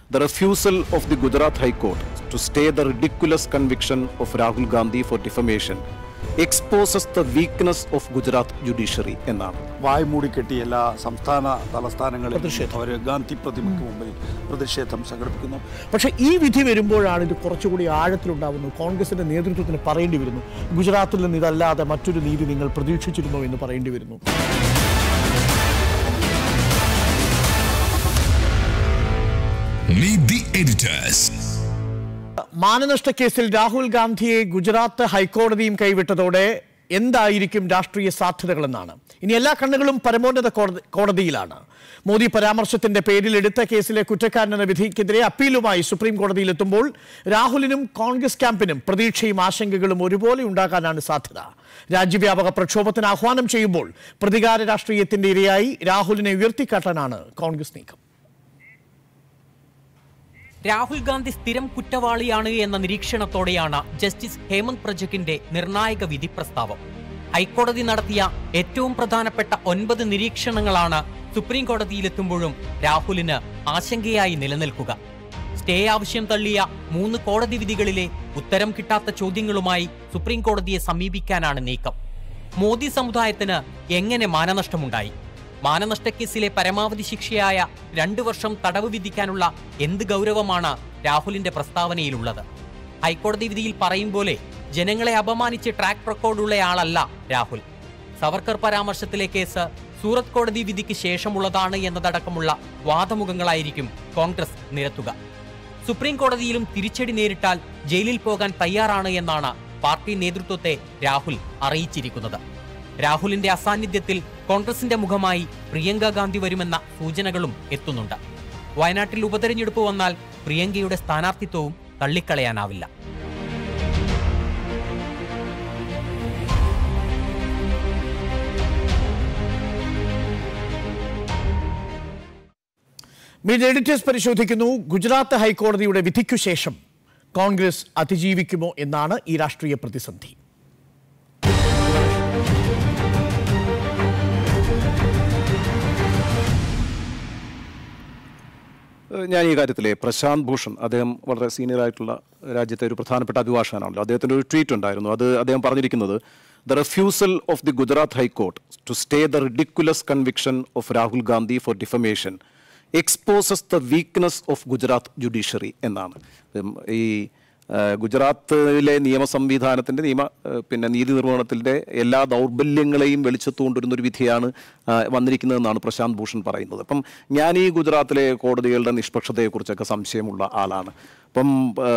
The refusal of the Gujarat High Court to stay the ridiculous conviction of Rahul Gandhi for defamation exposes the weakness of Gujarat judiciary എന്നാണ് വായ് മൂടിക്കെട്ടി എല്ലാ സംസ്ഥാന തലസ്ഥാനങ്ങളിലും അവർ ഗാന്ധി പ്രതിമയ്ക്ക് മുമ്പിൽ പ്രതിഷേധം സംഘടിപ്പിക്കുന്നു പക്ഷേ ഈ വിധി വരുമ്പോഴാണ് ഇത് കുറച്ചുകൂടി ആഴത്തിലുണ്ടാവുന്നത് കോൺഗ്രസിന്റെ നേതൃത്വത്തിന് പറയേണ്ടി വരുന്നു ഗുജറാത്തിൽ നിന്ന് ഇതല്ലാതെ മറ്റൊരു നീതി നിങ്ങൾ പ്രതീക്ഷിച്ചിരുന്നോ എന്ന് പറയേണ്ടി വരുന്നു Meet the editors. മാനനഷ്ട കേസിൽ രാഹുൽ ഗാന്ധിയെ ഗുജറാത്ത് ഹൈക്കോടതിയും കൈവിട്ടതോടെ എന്തായിരിക്കും രാഷ്ട്രീയ സാധ്യതകളെന്നാണ് ഇനി എല്ലാ കണ്ണുകളും പരമോന്നത കോടതി കോടതിയിലാണ് മോദി പരാമർശത്തിന്റെ പേരിൽ എടുത്ത കേസിലെ കുറ്റക്കാരനെന്ന വിധിക്കെതിരെ അപ്പീലുമായി സുപ്രീം കോടതിയിലെത്തുമ്പോൾ രാഹുലിനും കോൺഗ്രസ് ക്യാമ്പിനും പ്രതീക്ഷയും ആശങ്കകളും ഒരുപോലെ ഉണ്ടാകാനാണ് സാധ്യത രാജ്യവ്യാപക പ്രക്ഷോഭത്തിന് ആഹ്വാനം ചെയ്യുമ്പോൾ പ്രതികാര രാഷ്ട്രീയത്തിന്റെ ഇരയായി രാഹുലിനെ ഉയർത്തിക്കാട്ടാനാണ് കോൺഗ്രസ് നീക്കം രാഹുൽ ഗാന്ധി സ്ഥിരം കുറ്റവാളിയാണ് എന്ന നിരീക്ഷണത്തോടെയാണ് ജസ്റ്റിസ് ഹേമന്ത് പ്രജക്കിന്റെ നിർണായക വിധി പ്രസ്താവം ഹൈക്കോടതി നടത്തിയ ഏറ്റവും പ്രധാനപ്പെട്ട ഒൻപത് നിരീക്ഷണങ്ങളാണ് സുപ്രീം കോടതിയിലെത്തുമ്പോഴും രാഹുലിന് ആശങ്കയായി നിലനിൽക്കുക സ്റ്റേ ആവശ്യം തള്ളിയ മൂന്ന് കോടതി വിധികളിലെ ഉത്തരം കിട്ടാത്ത ചോദ്യങ്ങളുമായി സുപ്രീം കോടതിയെ സമീപിക്കാനാണ് നീക്കം മോദി സമുദായത്തിന് എങ്ങനെ മാനനഷ്ടമുണ്ടായി മാനനഷ്ടക്കേസിലെ പരമാവധി ശിക്ഷയായ രണ്ടു വർഷം തടവ് വിധിക്കാനുള്ള എന്ത് ഗൗരവമാണ് രാഹുലിന്റെ പ്രസ്താവനയിലുള്ളത് ഹൈക്കോടതി വിധിയിൽ പറയും പോലെ ജനങ്ങളെ അപമാനിച്ച് ട്രാക്ക് റെക്കോർഡുള്ളയാളല്ല രാഹുൽ സവർക്കർ പരാമർശത്തിലെ കേസ് സൂറത്ത് കോടതി വിധിക്ക് ശേഷമുള്ളതാണ് എന്നതടക്കമുള്ള വാദമുഖങ്ങളായിരിക്കും കോൺഗ്രസ് നിരത്തുക സുപ്രീം കോടതിയിലും തിരിച്ചടി നേരിട്ടാൽ ജയിലിൽ പോകാൻ തയ്യാറാണ് എന്നാണ് പാർട്ടി നേതൃത്വത്തെ രാഹുൽ അറിയിച്ചിരിക്കുന്നത് രാഹുലിന്റെ അസാന്നിധ്യത്തിൽ കോൺഗ്രസിന്റെ മുഖമായി പ്രിയങ്ക ഗാന്ധി വരുമെന്ന സൂചനകളും എത്തുന്നുണ്ട് വയനാട്ടിൽ ഉപതെരഞ്ഞെടുപ്പ് വന്നാൽ പ്രിയങ്കയുടെ സ്ഥാനാർത്ഥിത്വവും തള്ളിക്കളയാനാവില്ല മീഡിയ എഡിറ്റേഴ്സ് പരിശോധിക്കുന്നു ഗുജറാത്ത് ഹൈക്കോടതിയുടെ വിധിക്കു ശേഷം കോൺഗ്രസ് അതിജീവിക്കുമോ എന്നാണ് ഈ രാഷ്ട്രീയ പ്രതിസന്ധി ഏഹ് ഞാൻ ഈ കാര്യത്തിലെ പ്രശാന്ത് ഭൂഷൺ അദ്ദേഹം വളരെ സീനിയർ ആയിട്ടുള്ള രാജ്യത്തെ ഒരു പ്രധാനപ്പെട്ട അഭിഭാഷകനാണല്ലോ അദ്ദേഹത്തിൻ്റെ ഒരു ട്വീറ്റ് ഉണ്ടായിരുന്നു അത് അദ്ദേഹം പറഞ്ഞിരിക്കുന്നത് the refusal of the Gujarat high court to stay the ridiculous conviction of Rahul Gandhi for defamation exposes the weakness of Gujarat judiciary എന്നാണ് ഉം, ഈ ആ, ഗുജറാത്തിലെ നിയമ സംവിധാനത്തിൻ്റെ നിയമ ആ, പിന്നെ നീതി നിർവഹണത്തിൻ്റെ എല്ലാ ദൗർബല്യങ്ങളെയും വെളിച്ചത്തുകൊണ്ടിരുന്ന ഒരു വിധിയാണ് ആ, വന്നിരിക്കുന്നതെന്നാണ് പ്രശാന്ത് ഭൂഷൺ പറയുന്നത് അപ്പം ഞാൻ ഈ ഗുജറാത്തിലെ കോടതികളുടെ നിഷ്പക്ഷതയെക്കുറിച്ചൊക്കെ സംശയമുള്ള ആളാണ് അപ്പം ആ,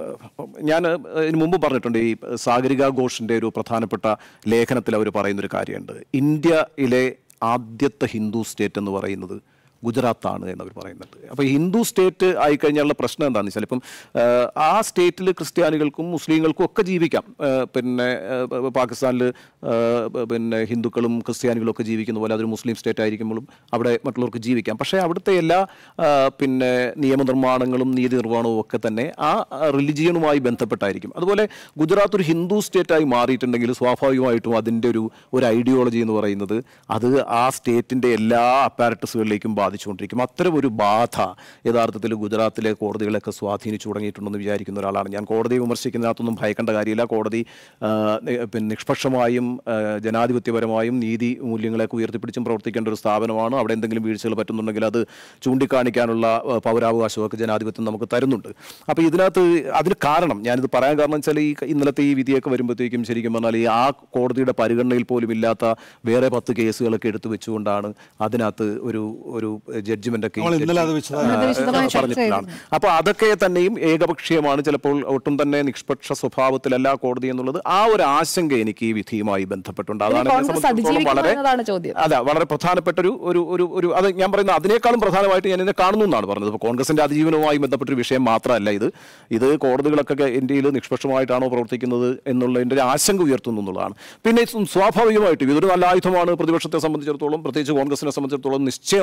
ഞാൻ ഇതിന് മുമ്പ് പറഞ്ഞിട്ടുണ്ട് ഈ സാഗരിക ഘോഷിൻ്റെ ഒരു പ്രധാനപ്പെട്ട ലേഖനത്തിൽ അവർ പറയുന്നൊരു കാര്യമുണ്ട് ഇന്ത്യയിലെ ആദ്യത്തെ ഹിന്ദു സ്റ്റേറ്റ് എന്ന് പറയുന്നത് ഗുജറാത്താണ് എന്നവർ പറയുന്നുണ്ട് അപ്പോൾ ഹിന്ദു സ്റ്റേറ്റ് ആയിക്കഴിഞ്ഞാലുള്ള പ്രശ്നം എന്താണെന്ന് വെച്ചാൽ ഇപ്പം ആ, ആ സ്റ്റേറ്റിൽ ക്രിസ്ത്യാനികൾക്കും മുസ്ലിങ്ങൾക്കും ഒക്കെ ജീവിക്കാം ആ, പിന്നെ ആ, പാകിസ്ഥാനിൽ ആ, പിന്നെ ഹിന്ദുക്കളും ക്രിസ്ത്യാനികളും ഒക്കെ ജീവിക്കുന്ന പോലെ അതൊരു മുസ്ലിം സ്റ്റേറ്റ് ആയിരിക്കുമ്പോഴും അവിടെ മറ്റുള്ളവർക്ക് ജീവിക്കാം പക്ഷേ അവിടുത്തെ എല്ലാ ആ, പിന്നെ നിയമനിർമ്മാണങ്ങളും നീതി നിർവ്വഹണവും ഒക്കെ തന്നെ ആ റിലിജിയനുമായി ബന്ധപ്പെട്ടായിരിക്കും അതുപോലെ ഗുജറാത്ത് ഒരു ഹിന്ദു സ്റ്റേറ്റായി മാറിയിട്ടുണ്ടെങ്കിൽ സ്വാഭാവികമായിട്ടും അതിൻ്റെ ഒരു ഒരു ഐഡിയോളജി എന്ന് പറയുന്നത് അത് ആ സ്റ്റേറ്റിൻ്റെ എല്ലാ അപ്പാരറ്റസുകളിലേക്കും ബാധിച്ചുകൊണ്ടിരിക്കും അത്തരം ഒരു ബാധ യഥാർത്ഥത്തിൽ ഗുജറാത്തിലെ കോടതികളൊക്കെ സ്വാധീനിച്ചു തുടങ്ങിയിട്ടുണ്ടെന്ന് വിചാരിക്കുന്ന ഒരാളാണ് ഞാൻ കോടതിയെ വിമർശിക്കുന്നതിനകത്തൊന്നും ഭയക്കേണ്ട കാര്യമില്ല കോടതി ആ, നി- പിന്നെ നിഷ്പക്ഷമായും ആ, ജനാധിപത്യപരമായും നീതി മൂല്യങ്ങളെയൊക്കെ ഉയർത്തിപ്പിടിച്ചും പ്രവർത്തിക്കേണ്ട ഒരു സ്ഥാപനമാണ് അവിടെ എന്തെങ്കിലും വീഴ്ചകൾ പറ്റുന്നുണ്ടെങ്കിൽ അത് ചൂണ്ടിക്കാണിക്കാനുള്ള ആ, പൗരാവകാശമൊക്കെ ജനാധിപത്യം നമുക്ക് തരുന്നുണ്ട് അപ്പോൾ ഇതിനകത്ത് അതിന് കാരണം ഞാനിത് പറയാൻ കാരണം വെച്ചാൽ ഈ ഇന്നലത്തെ ഈ വിധിയൊക്കെ വരുമ്പോഴത്തേക്കും ശരിക്കും പറഞ്ഞാൽ ഈ ആ കോടതിയുടെ പരിഗണനയിൽ പോലും ഇല്ലാത്ത വേറെ പത്ത് കേസുകളൊക്കെ എടുത്തു വെച്ചുകൊണ്ടാണ് അതിനകത്ത് ഒരു ഒരു ജഡ്ജ്മെന്റ് ഒക്കെ ഈ നമ്മൾ ഇന്നലെ അത് ജഡ്ജി, വിശദമായി- ആ, അത് വിശദമായി ചർച്ച പറഞ്ഞിട്ടുള്ളതാണ് അപ്പോൾ അതൊക്കെ തന്നെയും ഏകപക്ഷീയമാണ് ചിലപ്പോൾ ഒട്ടും തന്നെ നിഷ്പക്ഷ സ്വഭാവത്തിലല്ല കോടതി എന്നുള്ളത് ആ ഒരു ആശങ്ക എനിക്ക് ഈ വിധിയുമായി ബന്ധപ്പെട്ടുണ്ട് അതാണ് എന്നെ കോൺഗ്രസ് സംബന്ധിച്ചിടത്തോളം വളരെ അതിജീവിക്കുമോ എന്നതാണ് ചോദ്യം. അതെ വളരെ പ്രധാനപ്പെട്ട ഒരു ഒരു ഒരു ഒരു അത് ഞാൻ പറയുന്നത് അതിനേക്കാളും പ്രധാനമായിട്ട് ഞാൻ ഇതിനെ കാണുന്നു എന്നാണ് പറഞ്ഞത് ഇപ്പോൾ കോൺഗ്രസിന്റെ അതിജീവനവുമായി ബന്ധപ്പെട്ടൊരു വിഷയം മാത്രമല്ല ഇത് ഇത് കോടതികളൊക്കെ ഇന്ത്യയിൽ നിഷ്പക്ഷമായിട്ടാണോ പ്രവർത്തിക്കുന്നത് എന്നുള്ളതിൻ്റെ ഒരു ആശങ്ക ഉയർത്തുന്നു എന്നുള്ളതാണ് പിന്നെ ഇത് സ്വാഭാവികമായിട്ടും ഇതൊരു നല്ല ആയുധമാണ് പ്രതിപക്ഷത്തെ സംബന്ധിച്ചിടത്തോളം പ്രത്യേകിച്ച് കോൺഗ്രസിനെ സംബന്ധിച്ചിടത്തോളം നിശ്ചയമായും ഇതൊരു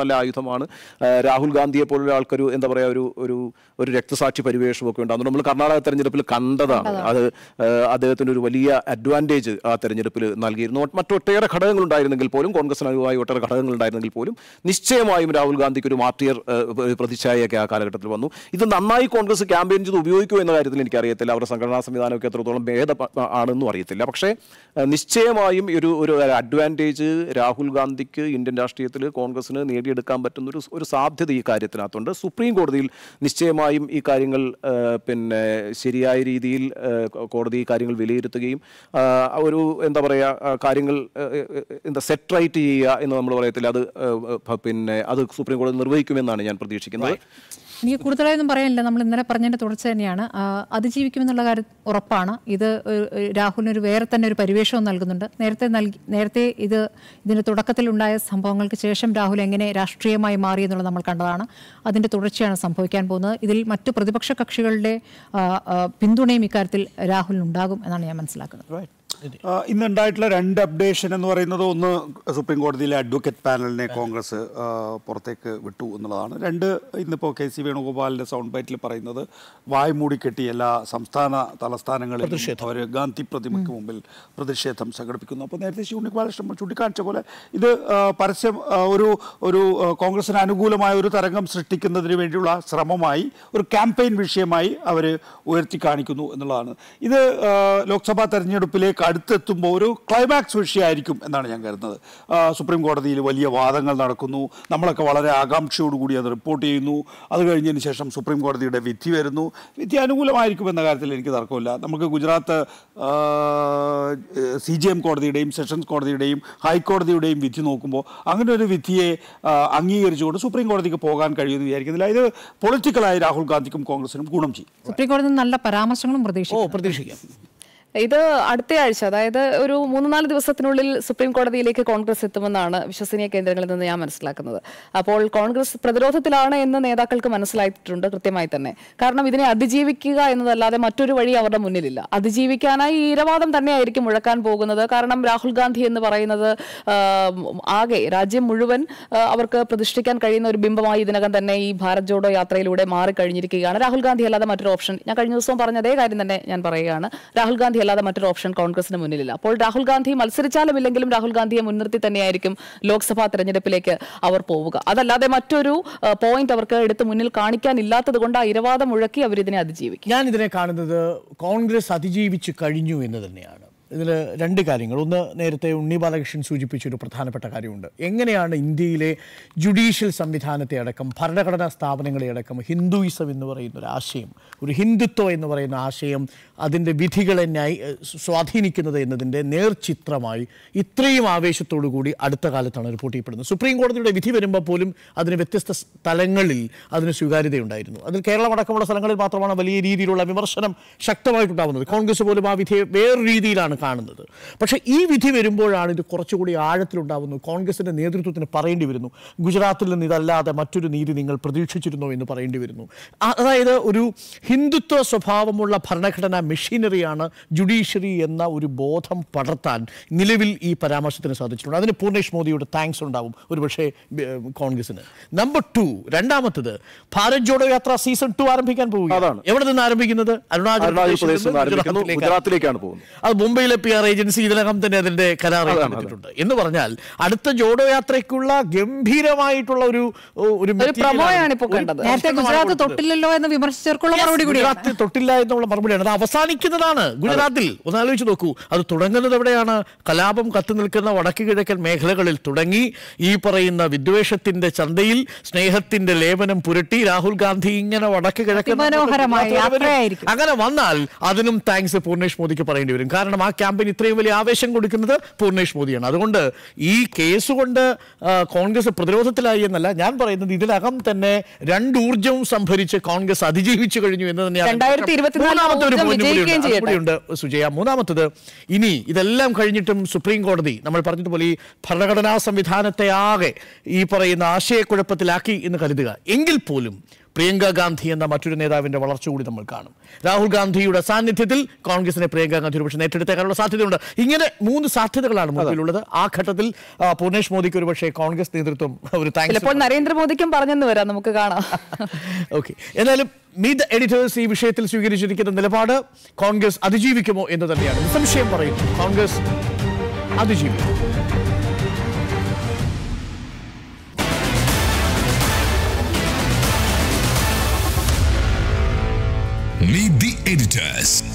നല്ല ആയുധമാണ് ആ, രാഹുൽ ഗാന്ധിയെ പോലുള്ള ആൾക്കൊരു എന്താ പറയുക ഒരു ഒരു ഒരു രക്തസാക്ഷി പരിവേഷമൊക്കെ ഉണ്ട് അതുകൊണ്ട് നമ്മൾ കർണാടക തെരഞ്ഞെടുപ്പിൽ കണ്ടതാണ് അത് ആ, അദ്ദേഹത്തിന് ഒരു വലിയ അഡ്വാൻറ്റേജ് ആ തെരഞ്ഞെടുപ്പിൽ നൽകിയിരുന്നു മറ്റൊട്ടേറെ ഘടകങ്ങളുണ്ടായിരുന്നെങ്കിൽ പോലും കോൺഗ്രസിന് അനുകൂലമായി ഒട്ടേറെ ഘടകങ്ങളുണ്ടായിരുന്നെങ്കിൽ പോലും നിശ്ചയമായും രാഹുൽ ഗാന്ധിക്ക് ഒരു മാർട്ടിയർ ആ, ഒരു പ്രതിച്ഛായയൊക്കെ ആ കാലഘട്ടത്തിൽ വന്നു ഇത് നന്നായി കോൺഗ്രസ് ക്യാമ്പയിൻ ചെയ്ത് ഉപയോഗിക്കുമോ എന്ന കാര്യത്തിൽ എനിക്കറിയത്തില്ല അവരുടെ സംഘടനാ സംവിധാനമൊക്കെ എത്രത്തോളം ഭേദ ആണെന്നും അറിയത്തില്ല പക്ഷേ ആ, നിശ്ചയമായും ഒരു ഒരു അഡ്വാൻറ്റേജ് രാഹുൽ ഗാന്ധിക്ക് ഇന്ത്യൻ രാഷ്ട്രീയത്തിൽ കോൺഗ്രസിന് നേടിയെടുക്കാൻ പറ്റുന്ന ഒരു ഒരു സാധ്യത ഈ കാര്യത്തിനകത്തുണ്ട് സുപ്രീം കോടതിയിൽ നിശ്ചയമായും ഈ കാര്യങ്ങൾ ആ, പിന്നെ ശരിയായ രീതിയിൽ ആ, കോടതി ഈ കാര്യങ്ങൾ വിലയിരുത്തുകയും ആ, ഒരു എന്താ പറയുക കാര്യങ്ങൾ ആ, എന്താ സെറ്റ് റൈറ്റ് ചെയ്യുക എന്ന് നമ്മൾ പറയത്തില്ല അത് ആ, ആ, പിന്നെ അത് സുപ്രീം കോടതി നിർവഹിക്കുമെന്നാണ് ഞാൻ പ്രതീക്ഷിക്കുന്നത് എനിക്ക് കൂടുതലായൊന്നും പറയാനില്ല നമ്മൾ ഇന്നലെ പറഞ്ഞതിന്റെ തുടർച്ച തന്നെയാണ് ആ, അതിജീവിക്കുമെന്നുള്ള കാര്യം ഉറപ്പാണ് ഇത് ഒരു- ഒരു രാഹുലിന് ഒരു വേറെ തന്നെ ഒരു പരിവേഷവും നൽകുന്നുണ്ട് നേരത്തെ നൽകി നേരത്തെ ഇത് ഇതിന്റെ തുടക്കത്തിൽ ഉണ്ടായ സംഭവങ്ങൾക്ക് ശേഷം രാഹുൽ എങ്ങനെ രാഷ്ട്രീയമായി മാറി എന്നുള്ളത് നമ്മൾ കണ്ടതാണ് അതിന്റെ തുടർച്ചയാണ് സംഭവിക്കാൻ പോകുന്നത് ഇതിൽ മറ്റു പ്രതിപക്ഷ കക്ഷികളുടെ ആ, ആ, പിന്തുണയും ഇക്കാര്യത്തിൽ രാഹുലിന് ഉണ്ടാകും എന്നാണ് ഞാൻ മനസ്സിലാക്കുന്നത് ആ, ഇന്നുണ്ടായിട്ടുള്ള രണ്ട് അപ്ഡേഷൻ എന്ന് പറയുന്നത് ഒന്ന് സുപ്രീം കോടതിയിലെ അഡ്വക്കേറ്റ് പാനലിനെ കോൺഗ്രസ് ആ, പുറത്തേക്ക് വിട്ടു എന്നുള്ളതാണ് രണ്ട് ഇന്നിപ്പോൾ കെ സി വേണുഗോപാലിന്റെ സൗണ്ട് ബൈറ്റിൽ പറയുന്നത് വായ് മൂടിക്കെട്ടി എല്ലാ സംസ്ഥാന തലസ്ഥാനങ്ങളിലും അവർ ഗാന്ധി പ്രതിമയ്ക്ക് മുമ്പിൽ പ്രതിഷേധം സംഘടിപ്പിക്കുന്നു അപ്പോൾ നേരത്തെ ശ്രീ ഉണ്ണിബാലകൃഷ്ണൻ ചൂണ്ടിക്കാണിച്ച പോലെ ഇത് ആ, പരസ്യം ആ, ഒരു ഒരു ആ, കോൺഗ്രസിന് അനുകൂലമായ ഒരു തരംഗം സൃഷ്ടിക്കുന്നതിന് വേണ്ടിയുള്ള ശ്രമമായി ഒരു ക്യാമ്പയിൻ വിഷയമായി അവർ ഉയർത്തി കാണിക്കുന്നു എന്നുള്ളതാണ് ഇത് ആ, ലോക്സഭാ തെരഞ്ഞെടുപ്പിലേക്ക് അടുത്തെത്തുമ്പോൾ ഒരു ക്ലൈമാക്സ് വിഷയമായിരിക്കും എന്നാണ് ഞാൻ കരുതുന്നത് ആ, സുപ്രീം കോടതിയിൽ വലിയ വാദങ്ങൾ നടക്കുന്നു നമ്മളൊക്കെ വളരെ ആകാംക്ഷയോടുകൂടി അത് റിപ്പോർട്ട് ചെയ്യുന്നു അത് കഴിഞ്ഞതിന് ശേഷം സുപ്രീം കോടതിയുടെ വിധി വരുന്നു വിധി അനുകൂലമായിരിക്കും എന്ന കാര്യത്തിൽ എനിക്ക് തർക്കമില്ല നമുക്ക് ഗുജറാത്ത് സി ജി എം കോടതിയുടെയും സെഷൻസ് കോടതിയുടെയും ഹൈക്കോടതിയുടെയും വിധി നോക്കുമ്പോൾ അങ്ങനെ ഒരു വിധിയെ ആ, അംഗീകരിച്ചുകൊണ്ട് സുപ്രീം കോടതിക്ക് പോകാൻ കഴിയുമെന്ന് വിചാരിക്കുന്നില്ല ഇത് പൊളിറ്റിക്കലായി രാഹുൽ ഗാന്ധിക്കും കോൺഗ്രസിനും ഗുണം ചെയ്യും സുപ്രീം കോടതി നിന്ന് നല്ല പരാമർശങ്ങളും ഓ പ്രതീക്ഷിക്കും പ്രതീക്ഷിക്കാം ഇത് അടുത്ത ആഴ്ച അതായത് ഒരു മൂന്ന് നാല് ദിവസത്തിനുള്ളിൽ സുപ്രീം കോടതിയിലേക്ക് കോൺഗ്രസ് എത്തുമെന്നാണ് വിശ്വസനീയ കേന്ദ്രങ്ങളിൽ നിന്ന് ഞാൻ മനസ്സിലാക്കുന്നത് അപ്പോൾ കോൺഗ്രസ് പ്രതിരോധത്തിലാണ് എന്ന് നേതാക്കൾക്ക് മനസ്സിലായിട്ടുണ്ട് കൃത്യമായി തന്നെ കാരണം ഇതിനെ അതിജീവിക്കുക എന്നതല്ലാതെ മറ്റൊരു വഴി അവരുടെ മുന്നിലില്ല അതിജീവിക്കാനായി ഈ ഇരവാദം തന്നെയായിരിക്കും മുഴക്കാൻ പോകുന്നത് കാരണം രാഹുൽ ഗാന്ധി എന്ന് പറയുന്നത് ആ, ആകെ രാജ്യം മുഴുവൻ ആ, അവർക്ക് പ്രതിഷ്ഠിക്കാൻ കഴിയുന്ന ഒരു ബിംബമായി ഇതിനകം തന്നെ ഈ ഭാരത് ജോഡോ യാത്രയിലൂടെ മാറിക്കഴിഞ്ഞിരിക്കുകയാണ് രാഹുൽ ഗാന്ധി അല്ലാതെ മറ്റൊരു ഓപ്ഷൻ ഞാൻ കഴിഞ്ഞ ദിവസവും പറഞ്ഞ അതേ കാര്യം തന്നെ ഞാൻ പറയുകയാണ് രാഹുൽ ഗാന്ധി അല്ലാതെ മറ്റൊരു ഓപ്ഷൻ കോൺഗ്രസിന് മുന്നിലില്ല അപ്പോൾ രാഹുൽ ഗാന്ധി മത്സരിച്ചാലും ഇല്ലെങ്കിലും രാഹുൽ ഗാന്ധിയെ മുൻനിർത്തി തന്നെയായിരിക്കും ലോക്സഭാ തെരഞ്ഞെടുപ്പിലേക്ക് അവർ പോവുക അതല്ലാതെ മറ്റൊരു പോയിന്റ് അവർക്ക് എടുത്ത് മുന്നിൽ കാണിക്കാനില്ലാത്തത് കൊണ്ട് ആ ഇരവാദം മുഴക്കി അവർ ഇതിനെ അതിജീവിക്കും ഞാൻ ഇതിനെ കാണുന്നത് കോൺഗ്രസ് അതിജീവിച്ച് കഴിഞ്ഞു എന്ന് തന്നെയാണ് ഇതിൽ രണ്ട് കാര്യങ്ങൾ ഒന്ന് നേരത്തെ ഉണ്ണി ബാലകൃഷ്ണൻ സൂചിപ്പിച്ചൊരു പ്രധാനപ്പെട്ട കാര്യമുണ്ട് എങ്ങനെയാണ് ഇന്ത്യയിലെ ജുഡീഷ്യൽ സംവിധാനത്തെ അടക്കം ഭരണഘടനാ സ്ഥാപനങ്ങളെ അടക്കം ഹിന്ദുയിസം എന്ന് പറയുന്ന ഒരു ആശയം ഒരു ഹിന്ദുത്വം എന്ന് പറയുന്ന ആശയം അതിൻ്റെ വിധികളെ ന്യായ സ്വാധീനിക്കുന്നത് എന്നതിൻ്റെ നേർചിത്രമായി ഇത്രയും ആവേശത്തോടു കൂടി അടുത്ത കാലത്താണ് റിപ്പോർട്ട് ചെയ്യപ്പെടുന്നത് സുപ്രീം കോടതിയുടെ വിധി വരുമ്പോൾ പോലും അതിന് വ്യത്യസ്ത സ്ഥലങ്ങളിൽ അതിന് സ്വീകാര്യതയുണ്ടായിരുന്നു അതിൽ കേരളം അടക്കമുള്ള സ്ഥലങ്ങളിൽ മാത്രമാണ് വലിയ രീതിയിലുള്ള വിമർശനം ശക്തമായിട്ടുണ്ടാവുന്നത് കോൺഗ്രസ് പോലും ആ വിധിയെ വേറെ രീതിയിലാണ് കാണുന്നത് പക്ഷേ ഈ വിധി വരുമ്പോഴാണ് ഇത് കുറച്ചുകൂടി ആഴത്തിലുണ്ടാവുന്നത് കോൺഗ്രസിൻ്റെ നേതൃത്വത്തിന് പറയേണ്ടി വരുന്നു ഗുജറാത്തിൽ നിന്ന് ഇതല്ലാതെ മറ്റൊരു നീതി നിങ്ങൾ പ്രതീക്ഷിച്ചിരുന്നോ എന്ന് പറയേണ്ടി വരുന്നു ആ- അതായത് ഒരു ഹിന്ദുത്വ സ്വഭാവമുള്ള ഭരണഘടനാ മെഷീനറിയാണ് ജുഡീഷ്യറി എന്ന ഒരു ബോധം പടർത്താൻ നിലവിൽ ഈ പരാമർശത്തിന് സാധിച്ചിട്ടുണ്ട് അതിന് പൂർണേഷ് മോദിയുടെ താങ്ക്സ് ഉണ്ടാവും ഒരുപക്ഷെ ഏർ, കോൺഗ്രസിന് നമ്പർ ടു രണ്ടാമത്തത് ഭാരത് ജോഡോ യാത്ര സീസൺ ടു ആരംഭിക്കാൻ പോവുകയാണ് അതാണ്. എവിടെ നിന്ന് ആരംഭിക്കുന്നത് അരുണാചൽ അരുണാചൽ പ്രദേശിൽ പ്രദേശിൽ നിന്ന് നിന്ന് ആരംഭിക്കുന്നു ഗുജറാത്തിലേക്കാണ്. ഗുജറാത്തിലേക്കാണ് പോകുന്നത് അത് മുംബൈയിലെ പി ആർ ഏജൻസി ഇതിനകം തന്നെ അതിന്റെ കരാർ ഏറ്റെടുത്തിട്ടുണ്ട് എന്ന് പറഞ്ഞാൽ അടുത്ത ജോഡോ യാത്രയ്ക്കുള്ള ഗംഭീരമായിട്ടുള്ള ഒരു ഒരു material പ്രമോയാണ് ആണ്. ഇപ്പോൾ ഒരു കണ്ടത്. നേരത്തെ പ്രശ്നമാണ് ഗുജറാത്ത് കൊടുത്തത്. തൊട്ടില്ലല്ലോ എന്ന് വിമർശിച്ചവർക്കുള്ള മറുപടി കൂടിയാണ് ഗുജറാത്തിൽ തൊട്ടില്ല എന്നുള്ള മറുപടിയാണ് അത് അവസാനിക്കുന്നതാണ് ഗുജറാത്തിൽ ഒന്ന് ആലോചിച്ച് നോക്കൂ അത് തുടങ്ങുന്നത് എവിടെയാണ് കലാപം കത്തി നിൽക്കുന്ന വടക്ക് കിഴക്കൻ മേഖലകളിൽ തുടങ്ങി ഈ പറയുന്ന വിദ്വേഷത്തിന്റെ ചന്തയിൽ സ്നേഹത്തിന്റെ ലേപനം പുരട്ടി രാഹുൽ ഗാന്ധി ഇങ്ങനെ വടക്ക് കിഴക്കൻ അതിമനോഹരമായ ഗുജറാത്ത് വരെ വരും. യാത്രയായിരിക്കും. അങ്ങനെ വന്നാൽ അതിനും താങ്ക്സ് പൂർണേഷ് മോദിക്ക് പറയേണ്ടി വരും കാരണം ആ ക്യാമ്പയിൻ ഇത്രയും വലിയ ആവേശം കൊടുക്കുന്നത് പൂർണേഷ് മോദിയാണ് അതുകൊണ്ട് ഈ കേസ് കൊണ്ട് ആ, കോൺഗ്രസ് പ്രതിരോധത്തിലായി എന്നല്ല ഞാൻ പറയുന്നത് ഇതിനകം തന്നെ രണ്ട് ഊർജ്ജവും സംഭരിച്ച് കോൺഗ്രസ് അതിജീവിച്ചു കഴിഞ്ഞു എന്ന് തന്നെയാണ് രണ്ടായിരത്തി ഇരുപത്തിനാലിൽ മൂന്നാമത്തെ ഒരു ഊർജ്ജം point കൂടിയുണ്ട്. വിജയിക്കുകയും അതും ചെയ്യട്ടെ. കൂടിയുണ്ട് സുജയ മൂന്നാമത്തത് ഇനി ഇതെല്ലാം കഴിഞ്ഞിട്ടും സുപ്രീം കോടതി നമ്മൾ പറഞ്ഞതുപോലെ ഈ ഭരണഘടനാ സംവിധാനത്തെ ആകെ ഈ പറയുന്ന ആശയക്കുഴപ്പത്തിലാക്കി എന്ന് കരുതുക എങ്കിൽ പോലും പ്രിയങ്ക ഗാന്ധി എന്ന മറ്റൊരു നേതാവിന്റെ വളർച്ച കൂടി നമ്മൾ കാണും രാഹുൽ ഗാന്ധിയുടെ സാന്നിധ്യത്തിൽ കോൺഗ്രസിനെ പ്രിയങ്ക ഗാന്ധി ഒരുപക്ഷെ ഏറ്റെടുത്തേക്കാനുള്ള സാധ്യതയുണ്ട് ഇങ്ങനെ മൂന്ന് സാധ്യതകളാണ് മുമ്പിലുള്ളത് ആ ഘട്ടത്തിൽ ആ, പൂർണേഷ് മോദിക്ക് ഒരുപക്ഷെ കോൺഗ്രസ് നേതൃത്വം ഒരു താങ്ക്സ് ചിലപ്പോൾ നരേന്ദ്രമോദിക്കും പറഞ്ഞെന്ന് വരാം നമുക്ക് കാണാം ഓക്കെ എന്നാലും മീറ്റ് എഡിറ്റേഴ്സ് ഈ വിഷയത്തിൽ സ്വീകരിച്ചിരിക്കുന്ന നിലപാട് കോൺഗ്രസ് അതിജീവിക്കുമോ എന്ന് തന്നെയാണ് നിസ്സംശയം പറയുന്നു കോൺഗ്രസ് അതിജീവിക്കും Meet the editors.